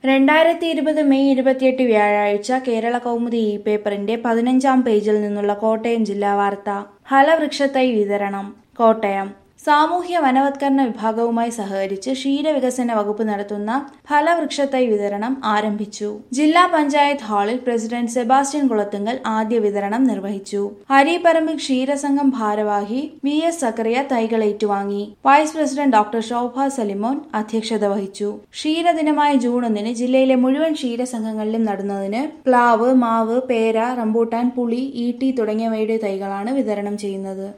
രണ്ടായിരത്തി ഇരുപത് മെയ് ഇരുപത്തിയെട്ട് വ്യാഴാഴ്ച കേരള കൗമുദി ഇ പേപ്പറിന്റെ പതിനഞ്ചാം പേജിൽ നിന്നുള്ള കോട്ടയം ജില്ലാ വാർത്ത ഫലവൃക്ഷത്തൈ വിതരണം കോട്ടയം സാമൂഹ്യ വനവത്കരണ വിഭാഗവുമായി സഹകരിച്ച് ക്ഷീരവികസന വകുപ്പ് നടത്തുന്ന ഫലവൃക്ഷത്തൈ വിതരണം ആരംഭിച്ചു ജില്ലാ പഞ്ചായത്ത് ഹാളിൽ പ്രസിഡന്റ് സെബാസ്റ്റ്യൻ കുളത്തുങ്കൽ ആദ്യ വിതരണം നിർവഹിച്ചു അരീപ്പറമ്പിൽ ക്ഷീരസംഘം ഭാരവാഹി വി എസ് സക്കറിയ തൈകൾ ഏറ്റുവാങ്ങി vice president doctor Shobha Salimon അധ്യക്ഷത വഹിച്ചു ക്ഷീരദിനമായ ജൂൺ ഒന്നിന് ജില്ലയിലെ മുഴുവൻ ക്ഷീരസംഘങ്ങളിലും നടുന്നതിന് പ്ലാവ് മാവ് പേര റംബൂട്ടാൻ പുളി ഈട്ടി തുടങ്ങിയവയുടെ തൈകളാണ് വിതരണം ചെയ്യുന്നത്